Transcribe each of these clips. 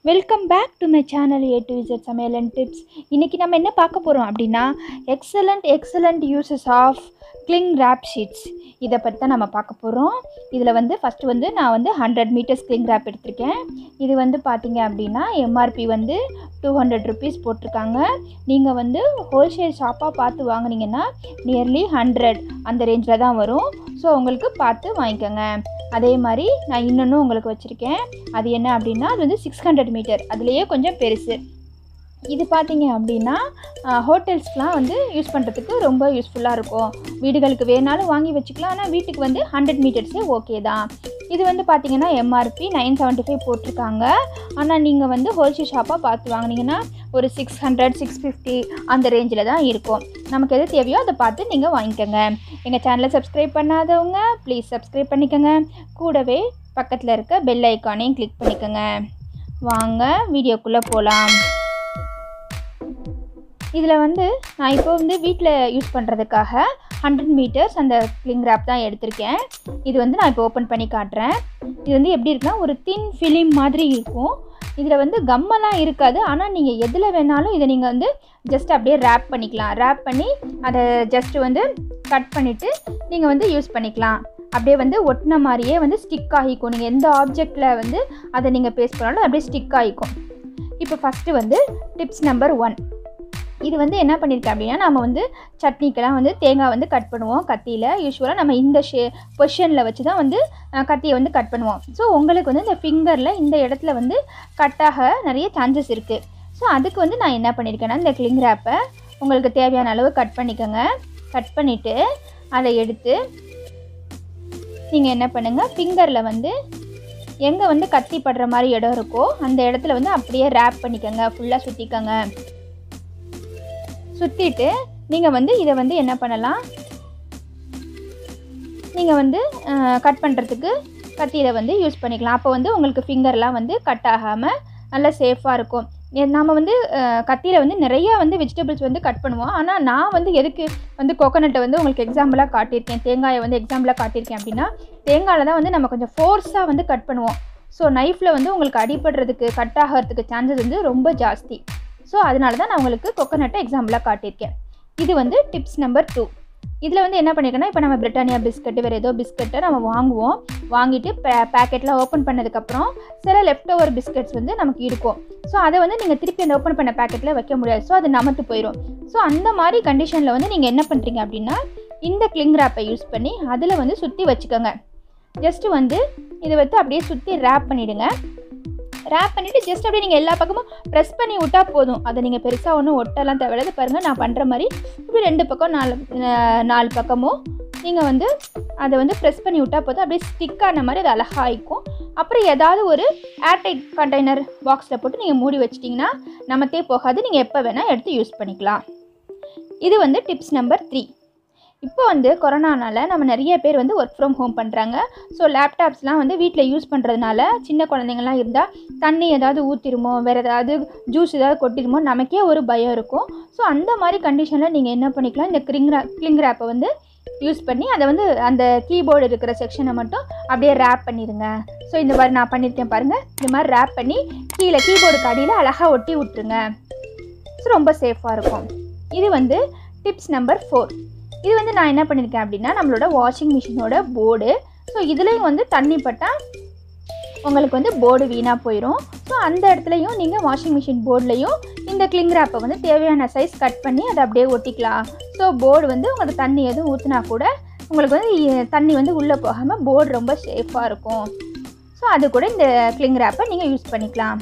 welcome back to my channel A to Z சமையல் and tips இன்றைக்கி நம்ம என்ன பார்க்க போகிறோம் அப்படின்னா excellent excellent uses of cling wrap sheets இதை பற்றி தான் நம்ம பார்க்க போகிறோம் இதில் வந்து ஃபஸ்ட்டு வந்து நான் வந்து ஹண்ட்ரட் மீட்டர்ஸ் கிளிங் ரேப் எடுத்திருக்கேன் இது வந்து பார்த்தீங்க அப்படின்னா எம்ஆர்பி வந்து டூ ஹண்ட்ரட் ருபீஸ் போட்டிருக்காங்க நீங்கள் வந்து ஹோல்சேல் ஷாப்பாக பார்த்து வாங்குனீங்கன்னா நியர்லி ஹண்ட்ரட் அந்த ரேஞ்சில் தான் வரும் ஸோ உங்களுக்கு பார்த்து வாங்கிக்கோங்க அதே மாதிரி நான் இன்னொன்று உங்களுக்கு வச்சுருக்கேன் அது என்ன அப்படின்னா அது வந்து சிக்ஸ் ஹண்ட்ரட் மீட்டர் அதுலேயே கொஞ்சம் பெருசு இது பார்த்தீங்க அப்படின்னா ஹோட்டல்ஸ்க்கெலாம் வந்து யூஸ் பண்ணுறதுக்கு ரொம்ப யூஸ்ஃபுல்லாக இருக்கும் வீடுகளுக்கு வேணாலும் வாங்கி வச்சுக்கலாம் ஆனால் வீட்டுக்கு வந்து ஹண்ட்ரட் மீட்டர்ஸே ஓகே தான் இது வந்து பார்த்தீங்கன்னா எம்ஆர்பி நைன் செவன்ட்டி ஃபைவ் போட்டிருக்காங்க ஆனால் நீங்கள் வந்து ஹோல்சேல் ஷாப்பாக பார்த்து வாங்கினீங்கன்னா ஒரு சிக்ஸ் ஹண்ட்ரட் சிக்ஸ் ஃபிஃப்டி அந்த ரேஞ்சில் தான் இருக்கும் நமக்கு எது தேவையோ அதை பார்த்து நீங்கள் வாங்கிக்கோங்க எங்கள் சேனலை சப்ஸ்கிரைப் பண்ணாதவங்க ப்ளீஸ் சப்ஸ்கிரைப் பண்ணிக்கோங்க கூடவே பக்கத்தில் இருக்க பெல் ஐக்கானையும் கிளிக் பண்ணிக்கோங்க வாங்க வீடியோக்குள்ளே போகலாம் இதில் வந்து நான் இப்போ வந்து வீட்டில் யூஸ் பண்ணுறதுக்காக ஹண்ட்ரட் மீட்டர்ஸ் அந்த கிளிங் ரேப் தான் எடுத்திருக்கேன் இது வந்து நான் இப்போ ஓப்பன் பண்ணி காட்டுறேன் இது வந்து எப்படி இருக்குன்னா ஒரு தின் ஃபிலிம் மாதிரி இருக்கும் இதில் வந்து கம்மெல்லாம் இருக்காது ஆனால் நீங்கள் எதில் வேணாலும் இதை நீங்கள் வந்து ஜஸ்ட் அப்படியே ரேப் பண்ணிக்கலாம் ரேப் பண்ணி அதை ஜஸ்ட் வந்து கட் பண்ணிவிட்டு நீங்கள் வந்து யூஸ் பண்ணிக்கலாம் அப்படியே வந்து ஒட்டின மாதிரியே வந்து ஸ்டிக் ஆகிக்கும் நீங்கள் எந்த ஆப்ஜெக்டில் வந்து அதை நீங்கள் பேஸ்ட் பண்ணாலும் அப்படியே ஸ்டிக் ஆகிக்கும் இப்போ ஃபஸ்ட்டு வந்து டிப்ஸ் நம்பர் ஒன் இது வந்து என்ன பண்ணியிருக்கேன் அப்படின்னா நம்ம வந்து சட்னிக்கெல்லாம் வந்து தேங்காய் வந்து கட் பண்ணுவோம் கத்தியில் யூஸ்வலாக நம்ம இந்த ஷே பொசிஷனில் வச்சு தான் வந்து அஹ், கத்தியை வந்து கட் பண்ணுவோம் ஸோ உங்களுக்கு வந்து இந்த ஃபிங்கரில் இந்த இடத்துல வந்து கட்டாக நிறைய சான்சஸ் இருக்குது ஸோ அதுக்கு வந்து நான் என்ன பண்ணியிருக்கேன்னா இந்த கிளிங் ரேப்பை உங்களுக்கு தேவையான அளவு கட் பண்ணிக்கோங்க கட் பண்ணிவிட்டு அதை எடுத்து நீங்கள் என்ன பண்ணுங்கள் ஃபிங்கரில் வந்து எங்கே வந்து கத்தி படுற மாதிரி இடம் இருக்கோ அந்த இடத்துல வந்து அப்படியே ரேப் பண்ணிக்கோங்க ஃபுல்லாக சுற்றிக்கோங்க சுற்றிட்டு நீங்கள் வந்து இதை வந்து என்ன பண்ணலாம் நீங்கள் வந்து கட் பண்ணுறதுக்கு கத்தியில் வந்து யூஸ் பண்ணிக்கலாம் அப்போ வந்து உங்களுக்கு ஃபிங்கர்லாம் வந்து கட் ஆகாமல் நல்லா சேஃபாக இருக்கும் எ- நாம வந்து கத்தியில் வந்து நிறையா வந்து வெஜிடபிள்ஸ் வந்து கட் பண்ணுவோம் ஆனால் நான் வந்து எதுக்கு வந்து கோகோனட்டை வந்து உங்களுக்கு எக்ஸாம்பிளாக காட்டியிருக்கேன் தேங்காயை வந்து எக்ஸாம்பிளாக காட்டியிருக்கேன் அப்படின்னா தேங்காயில் தான் வந்து நம்ம கொஞ்சம் ஃபோர்ஸாக வந்து கட் பண்ணுவோம் ஸோ நைஃப்பில் வந்து உங்களுக்கு அடிபடுறதுக்கு கட் ஆகிறதுக்கு சான்சஸ் வந்து ரொம்ப ஜாஸ்தி ஸோ அதனால தான் நான் உங்களுக்கு கொக்கனட்டை எக்ஸாம்பிளாக காட்டியிருக்கேன் இது வந்து டிப்ஸ் நம்பர் டூ இதில் வந்து என்ன பண்ணியிருக்கேன்னா இப்போ நம்ம பிரிட்டானியா பிஸ்கட்டு வேறு ஏதோ பிஸ்கட்டை நம்ம வாங்குவோம் வாங்கிட்டு பே பேக்கெட்லாம் ஓப்பன் பண்ணதுக்கப்புறம் சில லெஃப்ட் ஓவர் பிஸ்கட்ஸ் வந்து நமக்கு இருக்கும் ஸோ அதை வந்து நீங்கள் திருப்பி அந்த ஓப்பன் பண்ண பேக்கெட்டில் வைக்க முடியாது ஸோ அது நமத்து போயிடும் ஸோ அந்த மாதிரி கண்டிஷனில் வந்து நீங்கள் என்ன பண்ணுறீங்க அப்படின்னா இந்த கிளிங் ரேப்பை யூஸ் பண்ணி அதில் வந்து சுற்றி வச்சுக்கோங்க ஜஸ்ட்டு வந்து இதை வந்து அப்படியே சுற்றி ரேப் பண்ணிவிடுங்க ரேப் பண்ணிவிட்டு ஜஸ்ட் அப்படியே நீங்கள் எல்லா பக்கமும் ப்ரெஸ் பண்ணி விட்டால் போதும் அதை நீங்கள் பெருசாக ஒன்றும் ஒட்டலாம் தேவையில்லாத பாருங்கள் நான் பண்ணுற மாதிரி இப்படி ரெண்டு பக்கம் நாலு அஹ், நாலு பக்கமும் நீங்கள் வந்து அதை வந்து ப்ரெஸ் பண்ணி விட்டால் போதும் அப்படியே ஸ்டிக் ஆன மாதிரி அது அழகாக ஆயிக்கும் அப்புறம் ஏதாவது ஒரு ஏர்டைட் கண்டெய்னர் பாக்ஸில் போட்டு நீங்கள் மூடி வச்சிட்டிங்கன்னா நமத்தே போகாது நீங்கள் எப்போ வேணால் எடுத்து யூஸ் பண்ணிக்கலாம் இது வந்து டிப்ஸ் நம்பர் த்ரீ இப்போ வந்து கொரோனானால நம்ம நிறைய பேர் வந்து ஒர்க் ஃப்ரம் ஹோம் பண்ணுறாங்க ஸோ லேப்டாப்ஸ்லாம் வந்து வீட்டில் யூஸ் பண்ணுறதுனால சின்ன குழந்தைங்கள்லாம் இருந்தால் தண்ணி ஏதாவது ஊற்றிருமோ வேறு ஏதாவது ஜூஸ் ஏதாவது கொட்டிடுமோ நமக்கே ஒரு பயம் இருக்கும் ஸோ அந்த மாதிரி கண்டிஷனில் நீங்கள் என்ன பண்ணிக்கலாம் இந்த கிளிங் கிளிங் ரேப்பை வந்து யூஸ் பண்ணி அதை வந்து அந்த கீபோர்டு இருக்கிற செக்ஷனை மட்டும் அப்படியே ரேப் பண்ணிடுங்க ஸோ இந்த மாதிரி நான் பண்ணியிருக்கேன் பாருங்கள் இந்த மாதிரி ரேப் பண்ணி கீழே கீபோர்டுக்கு அடியில் அழகாக ஒட்டி விட்ருங்க ஸோ ரொம்ப சேஃபாக இருக்கும் இது வந்து டிப்ஸ் நம்பர் ஃபோர் இது வந்து நான் என்ன பண்ணியிருக்கேன் அப்படின்னா நம்மளோட வாஷிங் மிஷினோட போர்டு ஸோ இதுலேயும் வந்து தண்ணி பட்டால் உங்களுக்கு வந்து போர்டு வீணாக போயிடும் ஸோ அந்த இடத்துலையும் நீங்கள் வாஷிங் மிஷின் போர்ட்லேயும் இந்த கிளிங் ரேப்பை வந்து தேவையான சைஸ் கட் பண்ணி அதை அப்படியே ஒட்டிக்கலாம் ஸோ போர்டு வந்து உங்களுக்கு தண்ணி எதுவும் ஊற்றினா கூட உங்களுக்கு வந்து இ- தண்ணி வந்து உள்ளே போகாமல் போர்டு ரொம்ப சேஃபாக இருக்கும் ஸோ அது கூட இந்த கிளிங் ரேப்பை நீங்கள் யூஸ் பண்ணிக்கலாம்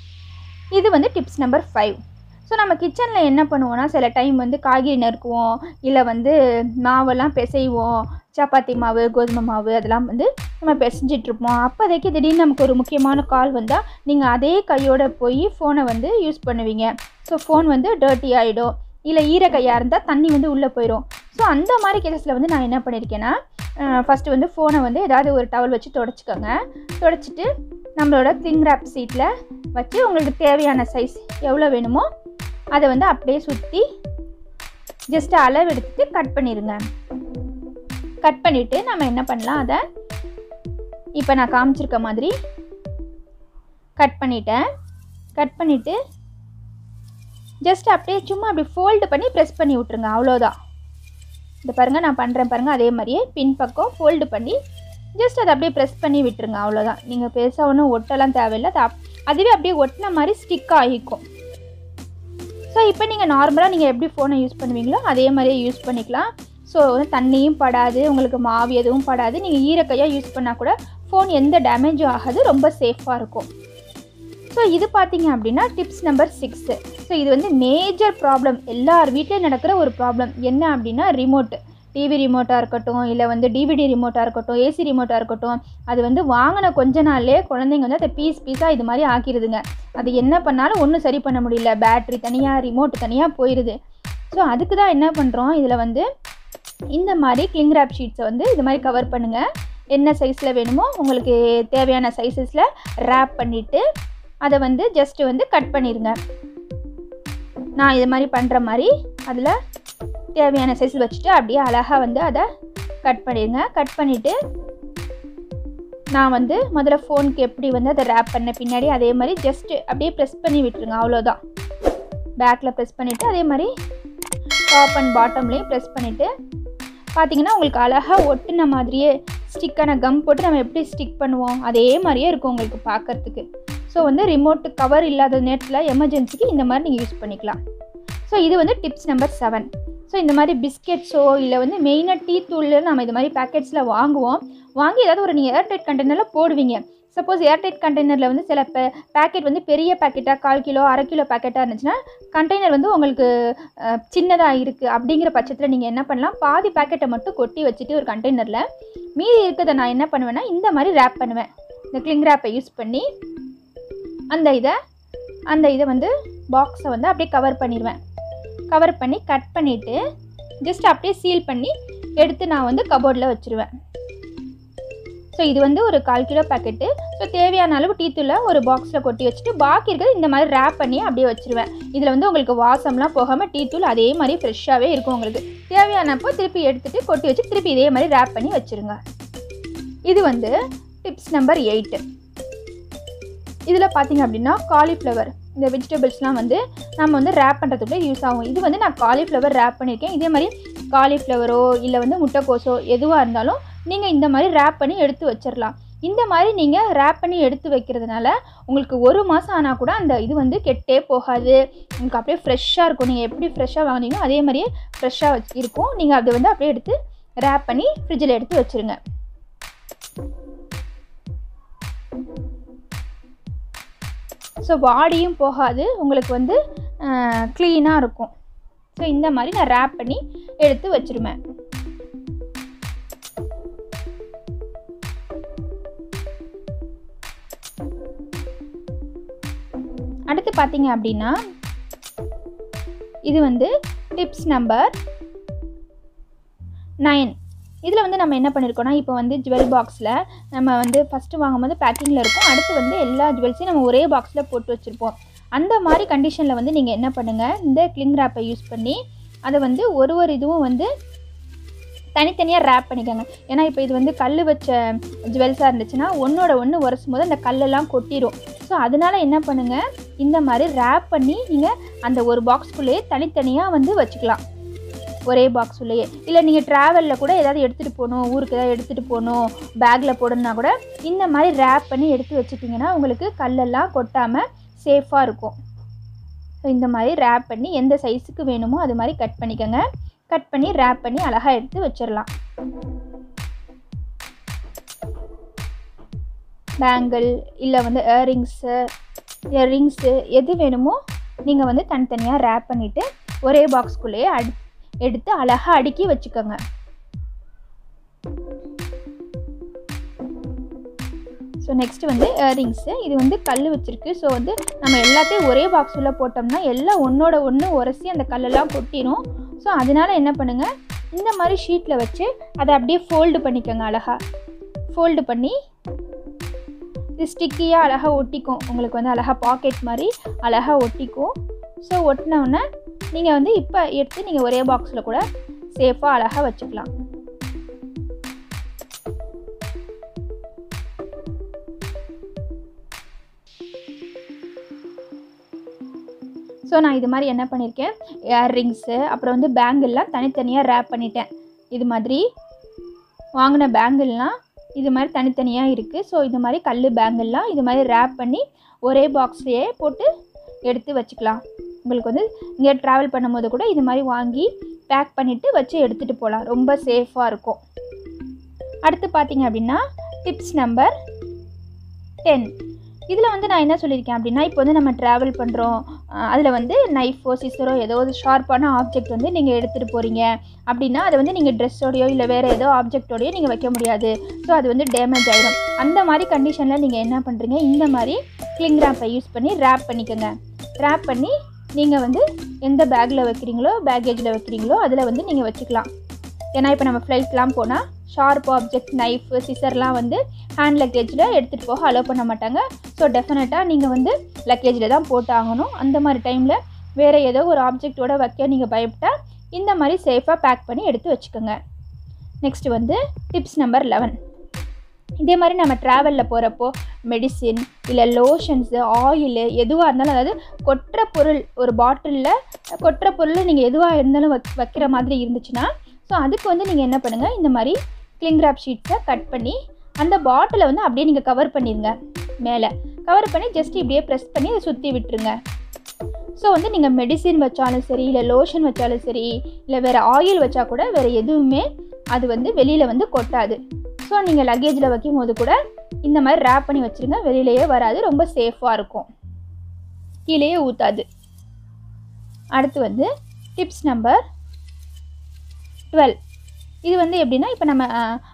இது வந்து டிப்ஸ் நம்பர் ஃபைவ் ஸோ நம்ம கிச்சனில் என்ன பண்ணுவோம்னா சில டைம் வந்து காய்கறி நறுக்குவோம் இல்லை வந்து மாவெல்லாம் பிசைவோம் சப்பாத்தி மாவு கோதுமை மாவு அதெல்லாம் வந்து நம்ம பிசைஞ்சிட்ருப்போம் அப்போதைக்கு திடீர்னு நமக்கு ஒரு முக்கியமான கால் வந்தால் நீங்கள் அதே கையோட போய் ஃபோனை வந்து யூஸ் பண்ணுவீங்க ஸோ ஃபோன் வந்து டர்ட்டி ஆகிடும் இல்லை ஈர கையாக இருந்தால் தண்ணி வந்து உள்ளே போயிடும் ஸோ அந்த மாதிரி கேசஸில் வந்து நான் என்ன பண்ணியிருக்கேன்னா ஃபஸ்ட்டு வந்து ஃபோனை வந்து ஏதாவது ஒரு டவல் வச்சு தொடச்சிக்கோங்க தொடச்சிட்டு நம்மளோட கிளிங் ரேப் சீட்டில் வச்சு உங்களுக்கு தேவையான சைஸ் எவ்வளோ வேணுமோ அதை வந்து அப்படியே சுற்றி ஜஸ்ட் அளவு எடுத்துட்டு கட் பண்ணிடுங்க கட் பண்ணிவிட்டு நம்ம என்ன பண்ணலாம் அதை இப்போ நான் காமிச்சிருக்க மாதிரி கட் பண்ணிட்டேன் கட் பண்ணிவிட்டு ஜஸ்ட் அப்படியே சும்மா அப்படி ஃபோல்டு பண்ணி ப்ரெஸ் பண்ணி விட்ருங்க அவ்வளோதான் இந்த பாருங்கள் நான் பண்ணுறேன் பாருங்கள் அதே மாதிரியே பின் பக்கம் ஃபோல்டு பண்ணி ஜஸ்ட் அதை அப்படியே ப்ரெஸ் பண்ணி விட்டுருங்க அவ்வளோதான் நீங்கள் பெருசாக ஒன்றும் ஒட்டலாம் தேவையில்லை அது அப்- அதுவே அப்படியே ஒட்டின மாதிரி ஸ்டிக் ஆகிக்கும் ஸோ இப்போ நீங்கள் நார்மலாக நீங்கள் எப்படி ஃபோனை யூஸ் பண்ணுவீங்களோ அதே மாதிரியே யூஸ் பண்ணிக்கலாம் ஸோ வந்து தண்ணியும் படாது உங்களுக்கு மாவு எதுவும் படாது நீங்கள் ஈரக்கையாக யூஸ் பண்ணால் கூட ஃபோன் எந்த டேமேஜும் ஆகாது ரொம்ப சேஃபாக இருக்கும் ஸோ இது பார்த்தீங்க அப்படின்னா டிப்ஸ் நம்பர் சிக்ஸு ஸோ இது வந்து மேஜர் ப்ராப்ளம் எல்லார் வீட்லேயும் நடக்கிற ஒரு ப்ராப்ளம் என்ன அப்படின்னா ரிமோட்டு டிவி ரிமோட்டாக இருக்கட்டும் இல்லை வந்து டிவிடி ரிமோட்டாக இருக்கட்டும் ஏசி ரிமோட்டாக இருக்கட்டும் அது வந்து வாங்கின கொஞ்ச நாள்லேயே குழந்தைங்க வந்து அதை பீஸ் பீஸாக இது மாதிரி ஆக்கிடுதுங்க அது என்ன பண்ணாலும் ஒன்றும் சரி பண்ண முடியல பேட்ரி தனியாக ரிமோட் தனியாக போயிடுது ஸோ அதுக்கு தான் என்ன பண்ணுறோம் இதில் வந்து இந்த மாதிரி கிளிங் ரேப் ஷீட்ஸை வந்து இது மாதிரி கவர் பண்ணுங்கள் என்ன சைஸில் வேணுமோ உங்களுக்கு தேவையான சைஸஸில் ரேப் பண்ணிவிட்டு அதை வந்து ஜஸ்ட்டு வந்து கட் பண்ணிடுங்க நான் இது மாதிரி பண்ணுற மாதிரி அதில் தேவையான சைஸ் வச்சுட்டு அப்படியே அழகாக வந்து அதை கட் பண்ணிடுங்க கட் பண்ணிவிட்டு நான் வந்து முதல்ல ஃபோனுக்கு எப்படி வந்து அதை ரேப் பண்ண பின்னாடி அதே மாதிரி ஜஸ்ட்டு அப்படியே ப்ரெஸ் பண்ணி விட்டுருங்க அவ்வளோதான் பேக்கில் ப்ரெஸ் பண்ணிவிட்டு அதே மாதிரி டாப் அண்ட் பாட்டம்லேயும் ப்ரெஸ் பண்ணிவிட்டு பார்த்தீங்கன்னா உங்களுக்கு அழகாக ஒட்டுன மாதிரியே ஸ்டிக்கான கம் போட்டு நம்ம எப்படி ஸ்டிக் பண்ணுவோம் அதே மாதிரியே இருக்கும் உங்களுக்கு பார்க்கறதுக்கு ஸோ வந்து ரிமோட்டு கவர் இல்லாத நேரத்தில் எமர்ஜென்சிக்கு இந்த மாதிரி நீங்கள் யூஸ் பண்ணிக்கலாம் ஸோ இது வந்து டிப்ஸ் நம்பர் செவன் ஸோ இந்த மாதிரி பிஸ்கெட்ஸோ இல்லை வந்து மெயினாக டீ தூள் நம்ம இது மாதிரி பேக்கெட்ஸில் வாங்குவோம் வாங்கி ஏதாவது ஒரு நீங்கள் ஏர்டைட் கண்டெய்னரில் போடுவீங்க சப்போஸ் ஏர்டைட் கண்டெய்னரில் வந்து சில பேக்கெட் வந்து பெரிய பேக்கெட்டாக கால் கிலோ அரை கிலோ பேக்கெட்டாக இருந்துச்சுன்னா கண்டெய்னர் வந்து உங்களுக்கு சின்னதாக இருக்குது அப்படிங்கிற பட்சத்தில் நீங்கள் என்ன பண்ணலாம் பாதி பேக்கெட்டை மட்டும் கொட்டி வச்சுட்டு ஒரு கண்டெய்னரில் மீதி இருக்கிறத நான் என்ன பண்ணுவேன்னா இந்த மாதிரி ரேப் பண்ணுவேன் இந்த கிளிங் ரேப்பை யூஸ் பண்ணி அந்த இதை அந்த இதை வந்து பாக்ஸை வந்து அப்படியே கவர் பண்ணிடுவேன் கவர் பண்ணி கட் பண்ணிவிட்டு ஜஸ்ட் அப்படியே சீல் பண்ணி எடுத்து நான் வந்து கபோர்டில் வச்சுருவேன் ஸோ இது வந்து ஒரு கால் கிலோ பேக்கெட்டு ஸோ தேவையான அளவு டீத்தூளை ஒரு பாக்ஸில் கொட்டி வச்சுட்டு பாக்கி இருக்கிறது இந்த மாதிரி ரேப் பண்ணி அப்படியே வச்சுருவேன் இதில் வந்து உங்களுக்கு வாசம்லாம் போகாமல் டீத்தூள் அதே மாதிரி ஃப்ரெஷ்ஷாகவே இருக்கும் உங்களுக்கு தேவையானப்போ திருப்பி எடுத்துகிட்டு கொட்டி வச்சு திருப்பி இதே மாதிரி ரேப் பண்ணி வச்சுருங்க இது வந்து டிப்ஸ் நம்பர் எயிட்டு இதில் பார்த்தீங்க அப்படின்னா காலிஃப்ளவர் இந்த வெஜிடபிள்ஸ்லாம் வந்து நம்ம வந்து ரேப் பண்ணுறதுக்கு யூஸ் ஆகும் இது வந்து நான் காலிஃப்ளவர் ரேப் பண்ணியிருக்கேன் இதே மாதிரி காலிஃப்ளவரோ இல்லை வந்து முட்டைக்கோஸோ எதுவாக இருந்தாலும் நீங்கள் இந்த மாதிரி ரேப் பண்ணி எடுத்து வச்சிடலாம் இந்த மாதிரி நீங்கள் ரேப் பண்ணி எடுத்து வைக்கிறதுனால உங்களுக்கு ஒரு மாதம் ஆனால் கூட அந்த இது வந்து கெட்டே போகாது உங்களுக்கு அப்படியே ஃப்ரெஷ்ஷாக இருக்கும் நீங்கள் எப்படி ஃப்ரெஷ்ஷாக வாங்குனீங்களோ அதே மாதிரியே ஃப்ரெஷ்ஷாக வச்சு இருக்கும் நீங்கள் அதை வந்து அப்படியே எடுத்து ரேப் பண்ணி ஃப்ரிட்ஜில் எடுத்து வச்சுருங்க ஸோ வாடியும் போகாது உங்களுக்கு வந்து க்ளீனாக இருக்கும் ஸோ இந்த மாதிரி நான் ரேப் பண்ணி எடுத்து வச்சுருவேன் அடுத்து பார்த்தீங்க அப்படின்னா இது வந்து டிப்ஸ் நம்பர் நைன் இதில் வந்து நம்ம என்ன பண்ணியிருக்கோம்னா இப்போ வந்து ஜுவல் பாக்ஸில் நம்ம வந்து ஃபஸ்ட்டு வாங்கும்போது பேக்கிங்கில் இருக்கும் அடுத்து வந்து எல்லா ஜுவல்ஸையும் நம்ம ஒரே பாக்ஸில் போட்டு வச்சுருப்போம் அந்த மாதிரி கண்டிஷனில் வந்து நீங்கள் என்ன பண்ணுங்கள் இந்த கிளிங் ரேப்பை யூஸ் பண்ணி அதை வந்து ஒரு ஒரு இதுவும் வந்து தனித்தனியாக ரேப் பண்ணிக்கோங்க ஏன்னா இப்போ இது வந்து கல் வச்ச ஜுவல்ஸாக இருந்துச்சுன்னா ஒன்றோட ஒன்று உரசும் போது அந்த கல்லெல்லாம் கொட்டிடும் ஸோ அதனால் என்ன பண்ணுங்கள் இந்த மாதிரி ரேப் பண்ணி நீங்கள் அந்த ஒரு பாக்ஸ்குள்ளேயே தனித்தனியாக வந்து வச்சுக்கலாம் ஒரே பாக்ஸ் உள்ளேயே இல்லை நீங்கள் ட்ராவலில் கூட ஏதாவது எடுத்துகிட்டு போகணும் ஊருக்கு ஏதாவது எடுத்துகிட்டு போகணும் பேக்கில் போடணுன்னா கூட இந்த மாதிரி ரேப் பண்ணி எடுத்து வச்சுட்டிங்கன்னா உங்களுக்கு கல்லெல்லாம் கொட்டாமல் சேஃபாக இருக்கும் ஸோ இந்த மாதிரி ரேப் பண்ணி எந்த சைஸுக்கு வேணுமோ அது மாதிரி கட் பண்ணிக்கோங்க கட் பண்ணி ரேப் பண்ணி அழகாக எடுத்து வச்சிடலாம் பேங்கிள் இல்லை வந்து இயரிங்ஸு இயரிங்ஸு எது வேணுமோ நீங்கள் வந்து தனித்தனியாக ரேப் பண்ணிவிட்டு ஒரே பாக்ஸ்குள்ளேயே அடி எடுத்து அழகாக அடுக்கி வச்சுக்கோங்க ஸோ நெக்ஸ்ட்டு வந்து இயரிங்ஸு இது வந்து கல் வச்சுருக்கு ஸோ வந்து நம்ம எல்லாத்தையும் ஒரே பாக்ஸ் உள்ள போட்டோம்னா எல்லாம் ஒன்றோட ஒன்று உரசி அந்த கல்லெல்லாம் கொட்டிடும் ஸோ அதனால் என்ன பண்ணுங்கள் இந்த மாதிரி ஷீட்டில் வச்சு அதை அப்படியே ஃபோல்டு பண்ணிக்கோங்க அழகாக ஃபோல்டு பண்ணி இது ஸ்டிக்கியாக அழகாக ஒட்டிக்கும் உங்களுக்கு வந்து அழகாக பாக்கெட் மாதிரி அழகாக ஒட்டிக்கும் ஸோ ஒட்டினோடனே நீங்கள் வந்து இப்போ எடுத்து நீங்கள் ஒரே பாக்ஸில் கூட சேஃபாக அழகாக வச்சுக்கலாம் ஸோ நான் இது மாதிரி என்ன பண்ணியிருக்கேன் இயர்ரிங்ஸு அப்புறம் வந்து பேங்கிள்லாம் தனித்தனியாக ரேப் பண்ணிட்டேன் இது மாதிரி வாங்கின பேங்கிள்லாம் இது மாதிரி தனித்தனியாக இருக்குது ஸோ இது மாதிரி கல் பேங்கிள்லாம் இது மாதிரி ரேப் பண்ணி ஒரே பாக்ஸ்லேயே போட்டு எடுத்து வச்சுக்கலாம் உங்களுக்கு வந்து இங்கே ட்ராவல் பண்ணும்போது கூட இது மாதிரி வாங்கி பேக் பண்ணிவிட்டு வச்சு எடுத்துகிட்டு போகலாம் ரொம்ப சேஃபாக இருக்கும் அடுத்து பார்த்தீங்க அப்படின்னா டிப்ஸ் நம்பர் டென் இதில் வந்து நான் என்ன சொல்லியிருக்கேன் அப்படின்னா இப்போ வந்து நம்ம ட்ராவல் பண்ணுறோம் அதில் வந்து நைஃபோ சிசரோ ஏதோ ஒரு ஷார்ப்பான ஆப்ஜெக்ட் வந்து நீங்கள் எடுத்துகிட்டு போகிறீங்க அப்படின்னா அதை வந்து நீங்கள் ட்ரெஸ்ஸோடையோ இல்லை வேறு ஏதோ ஆப்ஜெக்டோடையோ நீங்கள் வைக்க முடியாது ஸோ அது வந்து டேமேஜ் ஆகிடும் அந்த மாதிரி கண்டிஷனில் நீங்கள் என்ன பண்ணுறீங்க இந்த மாதிரி கிளிங் ரேப்பை யூஸ் பண்ணி ரேப் பண்ணிக்கோங்க ரேப் பண்ணி நீங்கள் வந்து எந்த பேக்கில் வைக்கிறீங்களோ பேக்கேஜில் வைக்கிறீங்களோ அதில் வந்து நீங்கள் வச்சுக்கலாம் ஏன்னா இப்போ நம்ம ஃப்ளைட்லாம் போனால் ஷார்ப் ஆப்ஜெக்ட் நைஃபு சிசர்லாம் வந்து ஹேண்ட் லக்கேஜில் எடுத்துகிட்டு போக அலோவ் பண்ண மாட்டாங்க ஸோ டெஃபினட்டாக நீங்கள் வந்து லக்கேஜில் தான் போட்டு ஆகணும் அந்த மாதிரி டைமில் வேறு ஏதோ ஒரு ஆப்ஜெக்டோட வைக்க நீங்கள் பயப்பட்டா இந்த மாதிரி சேஃபாக பேக் பண்ணி எடுத்து வச்சுக்கோங்க நெக்ஸ்ட் வந்து டிப்ஸ் நம்பர் லெவன் இதே மாதிரி நம்ம ட்ராவலில் போகிறப்போ மெடிசின் இல்லை லோஷன்ஸு ஆயிலு எதுவாக இருந்தாலும் அதாவது கொட்டுற பொருள் ஒரு பாட்டிலில் கொட்டுற பொருள் நீங்கள் எதுவாக இருந்தாலும் வக் வைக்கிற மாதிரி இருந்துச்சுன்னா ஸோ அதுக்கு வந்து நீங்கள் என்ன பண்ணுங்கள் இந்த மாதிரி கிளிங் ராப் ஷீட்ஸை கட் பண்ணி அந்த பாட்டிலை வந்து அப்படியே நீங்கள் கவர் பண்ணிடுங்க மேலே கவர் பண்ணி ஜஸ்ட் இப்படியே ப்ரெஸ் பண்ணி அதை சுற்றி விட்டுருங்க ஸோ வந்து நீங்கள் மெடிசின் வச்சாலும் சரி இல்லை லோஷன் வச்சாலும் சரி இல்லை வேறு ஆயில் வச்சா கூட வேறு எதுவுமே அது வந்து வெளியில் வந்து கொட்டாது ஸோ நீங்கள் லக்கேஜில் வைக்கும் போது கூட இந்த மாதிரி ரேப் பண்ணி வச்சுருங்க வெளியிலேயே வராது ரொம்ப சேஃபாக இருக்கும் கீழேயே ஊற்றாது அடுத்து வந்து டிப்ஸ் நம்பர் டுவெல் இது வந்து எப்படின்னா இப்போ நம்ம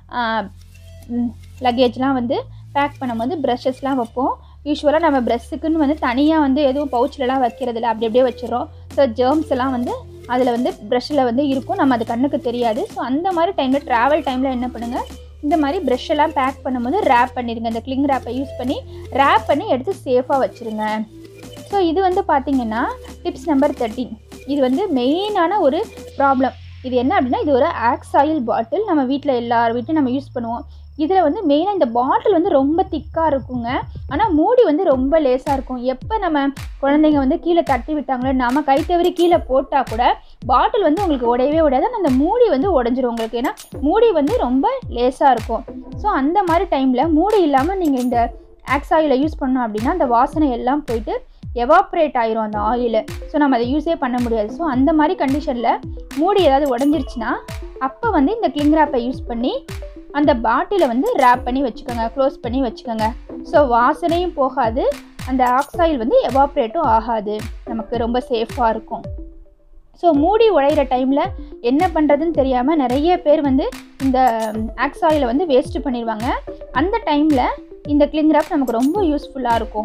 லக்கேஜ்லாம் வந்து பேக் பண்ணும்போது ப்ரஷஸ்லாம் வைப்போம் யூஸ்வலாக நம்ம ப்ரெஷ்ஷுக்குன்னு வந்து தனியாக வந்து எதுவும் பவுச்லலாம் வைக்கிறதில்ல அப்படி அப்படியே வச்சிடறோம் ஸோ ஜேர்ம்ஸ் எல்லாம் வந்து அதில் வந்து ப்ரஷ்ஷில் வந்து இருக்கும் நம்ம அது கண்ணுக்கு தெரியாது ஸோ அந்த மாதிரி டைமில் ட்ராவல் டைமில் என்ன பண்ணுங்கள் இந்த மாதிரி ப்ரஷ் எல்லாம் பேக் பண்ணும்போது ரேப் பண்ணிடுங்க இந்த கிளிங் ரேப்பை யூஸ் பண்ணி ரேப் பண்ணி எடுத்து சேஃபாக வச்சுருங்க ஸோ இது வந்து பார்த்திங்கன்னா டிப்ஸ் நம்பர் தேர்ட்டின் இது வந்து மெயினான ஒரு ப்ராப்ளம் இது என்ன அப்படின்னா இது ஒரு ஆக்ஸ் ஆயில் பாட்டில் நம்ம வீட்டில் எல்லார் வீட்லையும் நம்ம யூஸ் பண்ணுவோம் இதில் வந்து மெயினாக இந்த பாட்டில் வந்து ரொம்ப திக்காக இருக்குங்க ஆனால் மூடி வந்து ரொம்ப லேசாக இருக்கும் எப்போ நம்ம குழந்தைங்க வந்து கீழே தட்டி விட்டாங்களோ நம்ம கை தவறி கீழே போட்டால் கூட பாட்டில் வந்து உங்களுக்கு உடையவே உடையாது ஆனால் அந்த மூடி வந்து உடஞ்சிரும் உங்களுக்கு ஏன்னா மூடி வந்து ரொம்ப லேசாக இருக்கும் ஸோ அந்த மாதிரி டைமில் மூடி இல்லாமல் நீங்கள் இந்த ஆக்ஸ் ஆயிலை யூஸ் பண்ணோம் அப்படின்னா அந்த வாசனை எல்லாம் போயிட்டு எவாப்ரேட் ஆயிரும் அந்த ஆயில் ஸோ நம்ம அதை யூஸே பண்ண முடியாது ஸோ அந்த மாதிரி கண்டிஷனில் மூடி ஏதாவது உடஞ்சிருச்சுன்னா அப்போ வந்து இந்த கிளிங் ரேப்பை யூஸ் பண்ணி அந்த பாட்டிலை வந்து ரேப் பண்ணி வச்சுக்கோங்க க்ளோஸ் பண்ணி வச்சுக்கோங்க ஸோ வாசனையும் போகாது அந்த ஆக்சைல் வந்து எவாப்ரேட்டும் ஆகாது நமக்கு ரொம்ப சேஃபாக இருக்கும் ஸோ மூடி உடையிற டைமில் என்ன பண்ணுறதுன்னு தெரியாமல் நிறைய பேர் வந்து இந்த ஆக்ஸ் ஆயிலை வந்து வேஸ்ட்டு பண்ணிடுவாங்க அந்த டைமில் இந்த கிளிங் ரேப் நமக்கு ரொம்ப யூஸ்ஃபுல்லாக இருக்கும்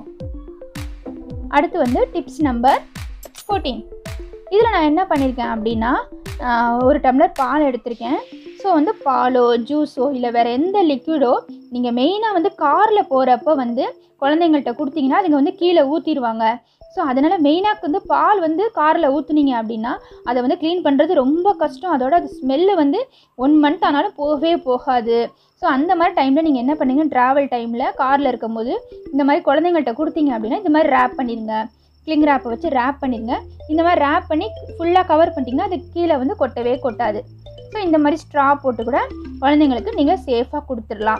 அடுத்து வந்து டிப்ஸ் நம்பர் ஃபோர்டீன் இதில் நான் என்ன பண்ணியிருக்கேன் அப்படின்னா ஆஹ், ஒரு டம்ளர் பால் எடுத்திருக்கேன் ஸோ வந்து பாலோ ஜூஸோ இல்லை வேறு எந்த லிக்விடோ நீங்கள் மெயினாக வந்து காரில் போகிறப்ப வந்து குழந்தைங்கள்ட்ட கொடுத்தீங்கன்னா அதுங்க வந்து கீழே ஊற்றிடுவாங்க ஸோ அதனால் மெயினாக வந்து பால் வந்து காரில் ஊற்றுனீங்க அப்படின்னா அதை வந்து க்ளீன் பண்ணுறது ரொம்ப கஷ்டம் அதோட அது ஸ்மெல்லு வந்து ஒன் மந்த் ஆனாலும் போகவே போகாது ஸோ அந்த மாதிரி டைமில் நீங்கள் என்ன பண்ணுங்க ட்ராவல் டைமில் காரில் இருக்கும்போது இந்த மாதிரி குழந்தைங்கள்ட்ட கொடுத்தீங்க அப்படின்னா இந்த மாதிரி ரேப் பண்ணிடுங்க கிளிங் ரேப்பை வச்சு ரேப் பண்ணிடுங்க இந்த மாதிரி ரேப் பண்ணி ஃபுல்லாக கவர் பண்ணிட்டீங்கன்னா அது கீழே வந்து கொட்டவே கொட்டாது ஸோ இந்த மாதிரி ஸ்ட்ரா போட்டு கூட குழந்தைங்களுக்கு நீங்கள் சேஃபாக கொடுத்துடலாம்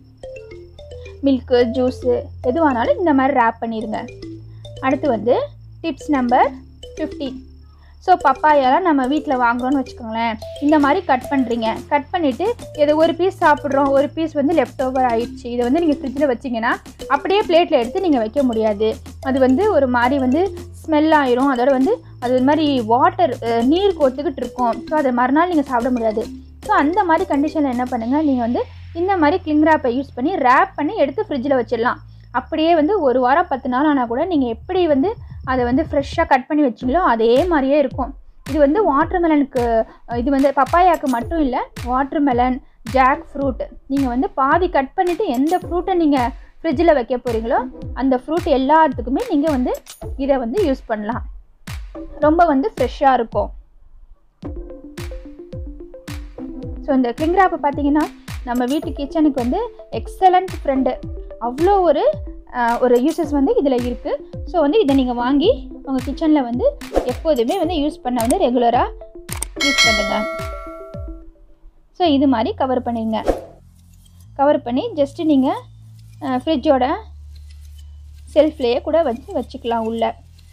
மில்க்கு ஜூஸு எதுவானாலும் இந்த மாதிரி ரேப் பண்ணிடுங்க அடுத்து வந்து டிப்ஸ் நம்பர் 15 ஸோ பப்பாயாலாம் நம்ம வீட்டில் வாங்குறோம்னு வச்சுக்கோங்களேன் இந்த மாதிரி கட் பண்ணுறீங்க கட் பண்ணிவிட்டு ஏதோ ஒரு பீஸ் சாப்பிட்றோம் ஒரு பீஸ் வந்து லெஃப்ட் ஓவர் ஆயிடுச்சு இதை வந்து நீங்கள் ஃப்ரிட்ஜில் வச்சிங்கன்னா அப்படியே பிளேட்டில் எடுத்து நீங்கள் வைக்க முடியாது அது வந்து ஒரு மாதிரி வந்து ஸ்மெல் ஆயிரும் அதோட வந்து அது ஒரு மாதிரி வாட்டர் நீர் கோத்துக்கிட்டு இருக்கும் ஸோ அதை மறுநாள் நீங்கள் சாப்பிட முடியாது ஸோ அந்த மாதிரி கண்டிஷனில் என்ன பண்ணுங்கள் நீங்கள் வந்து இந்த மாதிரி கிளிங் ரேப்பை யூஸ் பண்ணி ரேப் பண்ணி எடுத்து ஃப்ரிட்ஜில் வச்சிடலாம் அப்படியே வந்து ஒரு வாரம் பத்து நாள் ஆனால் கூட நீங்கள் எப்படி வந்து அதை வந்து ஃப்ரெஷ்ஷாக கட் பண்ணி வச்சிங்களோ அதே மாதிரியே இருக்கும் இது வந்து வாட்டர்மெலனுக்கு இது வந்து பப்பாயாக்கு மட்டும் இல்லை வாட்டர்மெலன் ஜாக் ஃப்ரூட் நீங்கள் வந்து பாதி கட் பண்ணிவிட்டு எந்த ஃப்ரூட்டை நீங்கள் ஃப்ரிட்ஜில் வைக்க போகிறீங்களோ அந்த ஃப்ரூட் எல்லாத்துக்குமே நீங்கள் வந்து இதை வந்து யூஸ் பண்ணலாம் ரொம்ப வந்து ஃப்ரெஷ்ஷாக இருக்கும் ஸோ இந்த கிளிங் ராப்பை பார்த்தீங்கன்னா நம்ம வீட்டு கிச்சனுக்கு வந்து எக்ஸலண்ட் ஃப்ரெண்டு அவ்வளோ ஒரு ஆஹ், ஒரு யூசஸ் வந்து இதில் இருக்குது ஸோ வந்து இதை நீங்கள் வாங்கி உங்கள் கிச்சனில் வந்து எப்போதுமே வந்து யூஸ் பண்ண வந்து ரெகுலராக யூஸ் பண்ணுங்கள் ஸோ இது மாதிரி கவர் பண்ணிடுங்க கவர் பண்ணி ஜஸ்ட்டு நீங்கள் ஃப்ரிட்ஜோட செல்ஃப்லேயே கூட வச்சு வச்சுக்கலாம் உள்ளே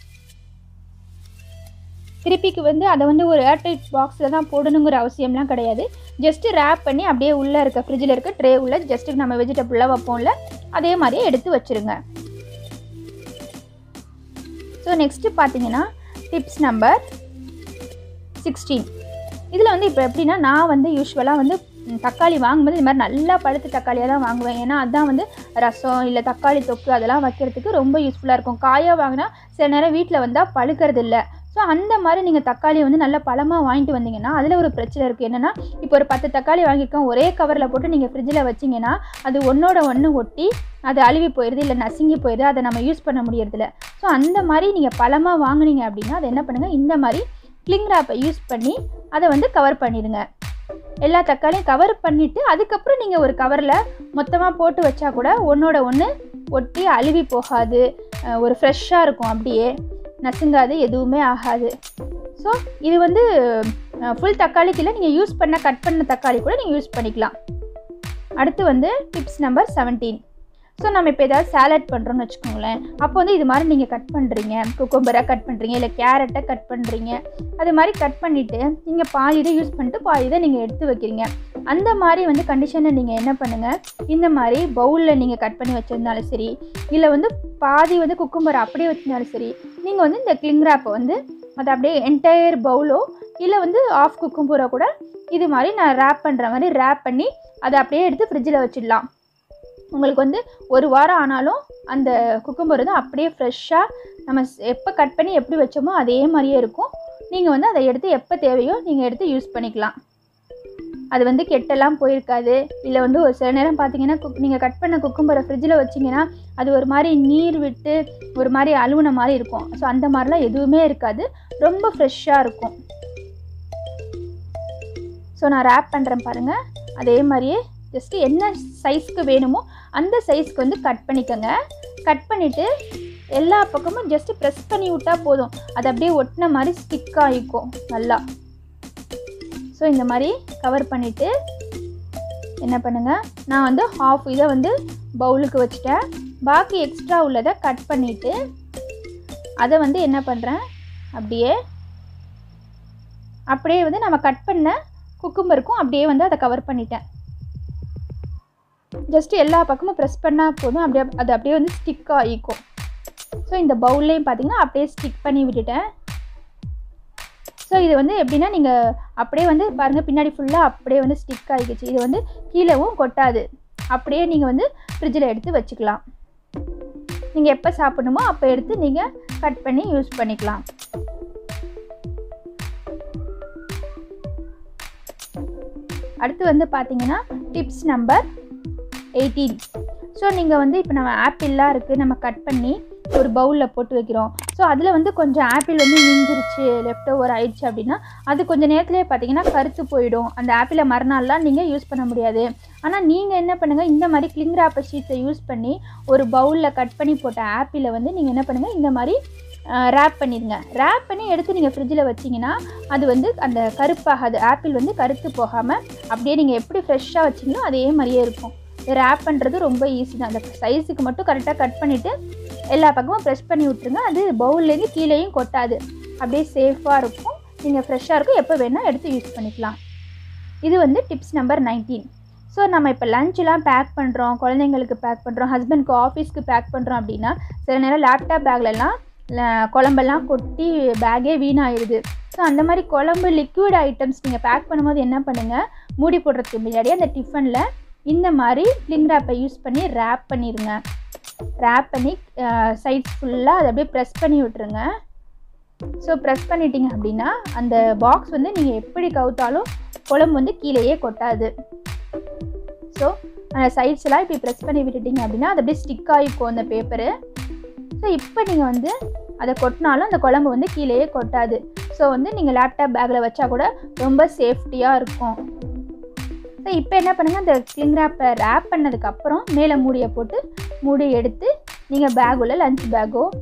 திருப்பிக்கு வந்து அதை வந்து ஒரு ஏர்டைட் பாக்ஸில் தான் போடணுங்கிற அவசியம்லாம் கிடையாது ஜஸ்ட்டு ரேப் பண்ணி அப்படியே உள்ளே இருக்க ஃப்ரிட்ஜில் இருக்க ட்ரே உள்ள ஜஸ்ட்டு நம்ம வெஜிடபிளாக வைப்போம்ல அதே மாதிரியே எடுத்து வச்சுருங்க ஸோ நெக்ஸ்ட்டு பார்த்தீங்கன்னா டிப்ஸ் நம்பர் சிக்ஸ்டீன் இதில் வந்து இப்போ எப்படின்னா நான் வந்து யூஸ்வலாக வந்து ம், தக்காளி வாங்கும்போது இது மாதிரி நல்லா பழுத்த தக்காளியாக தான் வாங்குவேன் ஏன்னா அதான் வந்து ரசம் இல்லை தக்காளி தொக்கு அதெல்லாம் வைக்கிறதுக்கு ரொம்ப யூஸ்ஃபுல்லாக இருக்கும் காயாக வாங்கினா சில நேரம் வீட்டில் வந்தால் பழுக்கிறது இல்லை ஸோ அந்த மாதிரி நீங்கள் தக்காளி வந்து நல்லா பழமாக வாங்கிட்டு வந்தீங்கன்னா அதில் ஒரு பிரச்சனை இருக்குது என்னென்னா இப்போ ஒரு பத்து தக்காளி வாங்கியிருக்கோம் ஒரே கவரில் போட்டு நீங்கள் ஃப்ரிட்ஜில் வச்சிங்கன்னா அது ஒன்றோட ஒன்று ஒட்டி அது அழுவி போயிடுது இல்லை நசுங்கி போயிடுது அதை நம்ம யூஸ் பண்ண முடியறதில்ல ஸோ அந்த மாதிரி நீங்கள் பழமாக வாங்குனீங்க அப்படின்னா அதை என்ன பண்ணுங்கள் இந்த மாதிரி கிளிங் ராப்பை யூஸ் பண்ணி அதை வந்து கவர் பண்ணிடுங்க எல்லா தக்காளியும் கவர் பண்ணிவிட்டு அதுக்கப்புறம் நீங்கள் ஒரு கவரில் மொத்தமாக போட்டு வச்சா கூட ஒன்றோட ஒன்று ஒட்டி அழுவி போகாது அஹ் ஒரு ஃப்ரெஷ்ஷாக இருக்கும் அப்படியே நசுங்காது எதுவுமே ஆகாது ஸோ இது வந்து ஃபுல் தக்காளிக்கு இல்லை நீங்கள் யூஸ் பண்ண கட் பண்ண தக்காளி கூட நீங்கள் யூஸ் பண்ணிக்கலாம் அடுத்து வந்து டிப்ஸ் நம்பர் செவன்டீன் ஸோ நம்ம இப்போ ஏதாவது சேலட் பண்ணுறோம்னு வச்சுக்கோங்களேன் அப்போ வந்து இது மாதிரி நீங்கள் கட் பண்ணுறீங்க குக்கும்பரை கட் பண்ணுறீங்க இல்லை கேரட்டை கட் பண்ணுறீங்க அது மாதிரி கட் பண்ணிவிட்டு நீங்கள் பாதி இதை யூஸ் பண்ணிட்டு பாதி இதை நீங்கள் எடுத்து வைக்கிறீங்க அந்த மாதிரி வந்து கண்டிஷனில் நீங்கள் என்ன பண்ணுங்கள் இந்த மாதிரி பவுலில் நீங்கள் கட் பண்ணி வச்சுருந்தாலும் சரி இல்லை வந்து பாதி வந்து குக்கும்பரை அப்படியே வச்சிருந்தாலும் சரி நீங்கள் வந்து இந்த கிளிங் ராப்பை வந்து அதை அப்படியே என்டையர் பவுலோ இல்லை வந்து ஆஃப் குக்கும்பூரை கூட இது மாதிரி நான் ரேப் பண்ணுற மாதிரி ரேப் பண்ணி அதை அப்படியே எடுத்து ஃப்ரிட்ஜில் வச்சிடலாம் உங்களுக்கு வந்து ஒரு வாரம் ஆனாலும் அந்த குக்கும்பர் வந்து அப்படியே ஃப்ரெஷ்ஷாக நம்ம ஸ்- எப்போ கட் பண்ணி எப்படி வச்சோமோ அதே மாதிரியே இருக்கும் நீங்கள் வந்து அதை எடுத்து எப்போ தேவையோ நீங்கள் எடுத்து யூஸ் பண்ணிக்கலாம் அது வந்து கெட்டெல்லாம் போயிருக்காது இல்லை வந்து ஒரு சில நேரம் பார்த்தீங்கன்னா குக் நீங்கள் கட் பண்ண குக்கும்பரை ஃப்ரிட்ஜில் வச்சிங்கன்னா அது ஒரு மாதிரி நீர் விட்டு ஒரு மாதிரி அழுகுன மாதிரி இருக்கும் ஸோ அந்த மாதிரிலாம் எதுவுமே இருக்காது ரொம்ப ஃப்ரெஷ்ஷாக இருக்கும் ஸோ நான் ரேப் பண்ணுறேன் பாருங்கள் அதே மாதிரியே ஜஸ்ட்டு என்ன சைஸ்க்கு வேணுமோ அந்த சைஸ்க்கு வந்து கட் பண்ணிக்கோங்க கட் பண்ணிவிட்டு எல்லா பக்கமும் ஜஸ்ட்டு ப்ரெஸ் பண்ணி விட்டால் போதும் அது அப்படியே ஒட்டின மாதிரி ஸ்டிக் ஆகிக்கும் நல்லா ஸோ இந்த மாதிரி கவர் பண்ணிவிட்டு என்ன பண்ணுங்கள் நான் வந்து ஹாஃப் இதை வந்து பவுலுக்கு வச்சுட்டேன் பாக்கி எக்ஸ்ட்ரா உள்ளதை கட் பண்ணிவிட்டு அதை வந்து என்ன பண்ணுறேன் அப்படியே அப்படியே வந்து நம்ம கட் பண்ண குக்கும்பருக்கும் அப்படியே வந்து அதை கவர் பண்ணிட்டேன் ஜஸ்ட் எல்லா பக்கமும் ப்ரெஸ் பண்ணால் போதும் அப்படியே அது அப்படியே வந்து ஸ்டிக் ஆகிக்கும் ஸோ இந்த பவுல்லையும் பார்த்தீங்கன்னா அப்படியே ஸ்டிக் பண்ணி விட்டுட்டேன் ஸோ இது வந்து எப்படின்னா நீங்கள் அப்படியே வந்து பாருங்கள் பின்னாடி ஃபுல்லாக அப்படியே வந்து ஸ்டிக் ஆகிக்குச்சு இது வந்து கீழேவும் கொட்டாது அப்படியே நீங்கள் வந்து ஃப்ரிட்ஜில் எடுத்து வச்சுக்கலாம் நீங்கள் எப்போ சாப்பிடணுமோ அப்போ எடுத்து நீங்கள் கட் பண்ணி யூஸ் பண்ணிக்கலாம் அடுத்து வந்து பார்த்தீங்கன்னா டிப்ஸ் நம்பர் எயிட்டீன் ஸோ நீங்கள் வந்து இப்போ நம்ம ஆப்பிள்லாம் இருக்குது நம்ம கட் பண்ணி ஒரு பவுலில் போட்டு வைக்கிறோம் ஸோ அதில் வந்து கொஞ்சம் ஆப்பிள் வந்து மிஞ்சிருச்சு லெஃப்ட் ஓவர் ஆயிடுச்சு அப்படின்னா அது கொஞ்சம் நேரத்துலேயே பார்த்தீங்கன்னா கருத்து போயிடும் அந்த ஆப்பிளை மறுநாள்லாம் நீங்கள் யூஸ் பண்ண முடியாது ஆனால் நீங்கள் என்ன பண்ணுங்கள் இந்த மாதிரி கிளிங் ராப்பர் ஷீட்ஸை யூஸ் பண்ணி ஒரு பவுலில் கட் பண்ணி போட்ட ஆப்பிளை வந்து நீங்கள் என்ன பண்ணுங்கள் இந்த மாதிரி ரேப் பண்ணிடுங்க ரேப் பண்ணி எடுத்து நீங்கள் ஃப்ரிட்ஜில் வச்சிங்கன்னா அது வந்து அந்த கருப்பாகாது ஆப்பிள் வந்து கருத்து போகாமல் அப்படியே நீங்கள் எப்படி ஃப்ரெஷ்ஷாக வச்சிங்களோ அதே மாதிரியே இருக்கும் ரேப் பண்ணுறது ரொம்ப ஈஸி தான் அந்த சைஸுக்கு மட்டும் கரெக்டாக கட் பண்ணிவிட்டு எல்லா பக்கமும் ப்ரெஸ் பண்ணி விட்ருங்க அது பவுல்லேருந்து கீழேயும் கொட்டாது அப்படியே சேஃபாக இருக்கும் நீங்கள் ஃப்ரெஷ்ஷாக இருக்கும் எப்போ வேணால் எடுத்து யூஸ் பண்ணிக்கலாம் இது வந்து டிப்ஸ் நம்பர் நைன்டீன் ஸோ நம்ம இப்போ லஞ்செலாம் பேக் பண்ணுறோம் குழந்தைங்களுக்கு பேக் பண்ணுறோம் ஹஸ்பண்ட்க்கு ஆஃபீஸ்க்கு பேக் பண்ணுறோம் அப்படின்னா சில நேரம் லேப்டாப் பேக்லலாம் குழம்பெல்லாம் கொட்டி பேக்கே வீணாயிடுது ஸோ அந்த மாதிரி குழம்பு லிக்விட் ஐட்டம்ஸ் நீங்கள் பேக் பண்ணும்போது என்ன பண்ணுங்கள் மூடி போடுறதுக்கு முன்னாடி அந்த டிஃபனில் இந்த மாதிரி கிளிங் ரேப்பை யூஸ் பண்ணி ரேப் பண்ணிடுங்க ரேப் பண்ணி சைட்ஸ் ஃபுல்லாக அதை அப்படியே ப்ரெஸ் பண்ணி விட்டுருங்க ஸோ ப்ரெஸ் பண்ணிட்டீங்க அப்படின்னா அந்த பாக்ஸ் வந்து நீங்கள் எப்படி கவுத்தாலும் குழம்பு வந்து கீழேயே கொட்டாது ஸோ அந்த சைட்ஸ் எல்லாம் இப்படி ப்ரெஸ் பண்ணி விட்டுட்டீங்க அப்படின்னா அது அப்படியே ஸ்டிக் ஆகிக்கும் அந்த பேப்பரு ஸோ இப்போ நீங்கள் வந்து அதை கொட்டினாலும் அந்த குழம்பு வந்து கீழேயே கொட்டாது ஸோ வந்து நீங்கள் லேப்டாப் பேக்கில் வச்சா கூட ரொம்ப சேஃப்டியாக இருக்கும் ஸோ இப்போ என்ன பண்ணுங்கள் அந்த கிளிங் ரேப்பை ரேப் பண்ணதுக்கப்புறம் மேலே மூடியை போட்டு மூடி எடுத்து நீங்கள் பேக் உள்ள லஞ்ச் பேக்கோ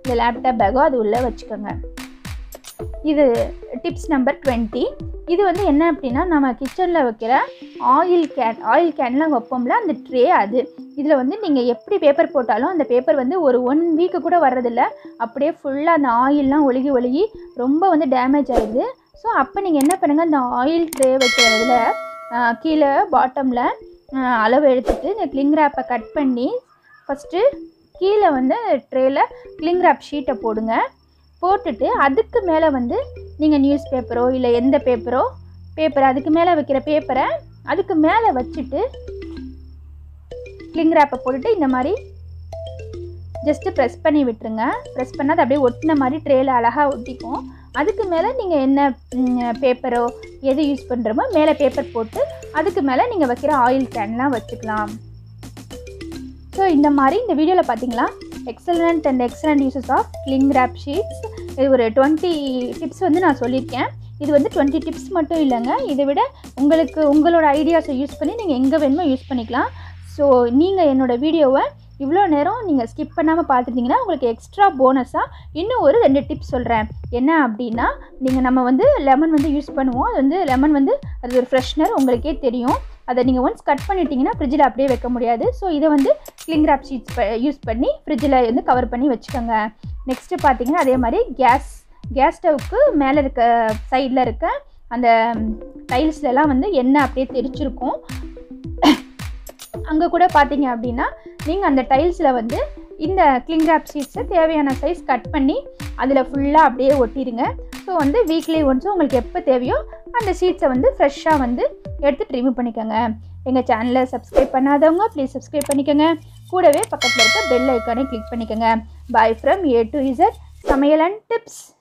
இந்த லேப்டாப் பேக்கோ அது உள்ளே வச்சுக்கோங்க இது டிப்ஸ் நம்பர் டுவெண்ட்டி இது வந்து என்ன அப்படின்னா நம்ம கிச்சனில் வைக்கிற ஆயில் கேன் ஆயில் கேன்லாம் வைப்போம்ல அந்த ட்ரே அது இதில் வந்து நீங்கள் எப்படி பேப்பர் போட்டாலும் அந்த பேப்பர் வந்து ஒரு ஒன் வீக்கு கூட வர்றதில்ல அப்படியே ஃபுல்லாக அந்த ஆயில்லாம் ஒழுகி ஒழுகி ரொம்ப வந்து டேமேஜ் ஆகிடுது ஸோ அப்போ நீங்கள் என்ன பண்ணுங்கள் அந்த ஆயில் ட்ரே வைக்கிறதுல ஆஹ், கீழே பாட்டமில் அளவு எடுத்துட்டு இந்த கிளிங் ரேப்பை கட் பண்ணி ஃபஸ்ட்டு கீழே வந்து ட்ரேயில் கிளிங் ரேப் ஷீட்டை போடுங்க போட்டுட்டு அதுக்கு மேலே வந்து நீங்கள் நியூஸ் பேப்பரோ இல்லை எந்த பேப்பரோ பேப்பர் அதுக்கு மேலே வைக்கிற பேப்பரை அதுக்கு மேலே வச்சுட்டு கிளிங் ரேப்பை போட்டுட்டு இந்த மாதிரி ஜஸ்ட்டு ப்ரெஸ் பண்ணி விட்டுருங்க ப்ரெஸ் பண்ணால் அது அப்படியே ஒட்டின மாதிரி ட்ரேயில் அழகாக ஒட்டிக்கும் அதுக்கு மேலே நீங்கள் என்ன பேப்பரோ எது யூஸ் பண்ணுறோமோ மேலே பேப்பர் போட்டு அதுக்கு மேலே நீங்கள் வைக்கிற ஆயில் கேன்லாம் வச்சுக்கலாம் ஸோ இந்த மாதிரி இந்த வீடியோவில் பார்த்தீங்களா excellent and excellent uses of cling wrap sheets இது ஒரு டுவெண்ட்டி டிப்ஸ் வந்து நான் சொல்லியிருக்கேன் இது வந்து டுவெண்ட்டி டிப்ஸ் மட்டும் இல்லைங்க இதை விட உங்களுக்கு உங்களோட ஐடியாஸை யூஸ் பண்ணி நீங்கள் எங்கே வேணுமோ யூஸ் பண்ணிக்கலாம் ஸோ நீங்கள் என்னோடய வீடியோவை இவ்வளோ நேரம் நீங்கள் ஸ்கிப் பண்ணாமல் பார்த்துருந்தீங்கன்னா உங்களுக்கு எக்ஸ்ட்ரா போனஸாக இன்னும் ஒரு ரெண்டு டிப்ஸ் சொல்கிறேன் என்ன அப்படின்னா நீங்கள் நம்ம வந்து லெமன் வந்து யூஸ் பண்ணுவோம் அது வந்து லெமன் வந்து அது ஒரு ஃப்ரெஷ்னர் உங்களுக்கே தெரியும் அதை நீங்கள் ஒன்ஸ் கட் பண்ணிட்டீங்கன்னா ஃப்ரிட்ஜில் அப்படியே வைக்க முடியாது ஸோ இதை வந்து கிளிங் ரேப் ஷீட்ஸ் யூஸ் பண்ணி ஃப்ரிட்ஜில் வந்து கவர் பண்ணி வச்சுக்கோங்க நெக்ஸ்ட்டு பார்த்தீங்கன்னா அதே மாதிரி கேஸ் கேஸ் ஸ்டவ்வுக்கு மேலே இருக்க சைடில் இருக்க அந்த டைல்ஸ்லலாம் வந்து எண்ணெய் அப்படியே தெரிச்சிருக்கும் அங்கே கூட பார்த்தீங்க அப்படின்னா நீங்கள் அந்த டைல்ஸில் வந்து இந்த கிளிங் ரேப் ஷீட்ஸை தேவையான சைஸ் கட் பண்ணி அதில் ஃபுல்லாக அப்படியே ஒட்டிடுங்க ஸோ வந்து வீக்லி ஒன்ஸ் உங்களுக்கு எப்போ தேவையோ அந்த ஷீட்ஸை வந்து ஃப்ரெஷ்ஷாக வந்து எடுத்து ரிமூவ் பண்ணிக்கோங்க எங்கள் சேனலை சப்ஸ்கிரைப் பண்ணாதவங்க ப்ளீஸ் சப்ஸ்கிரைப் பண்ணிக்கோங்க கூடவே பக்கத்தில் இருக்க பெல் ஐக்கானை கிளிக் பண்ணிக்கோங்க bye from A to Z சமையல் அண்ட் டிப்ஸ்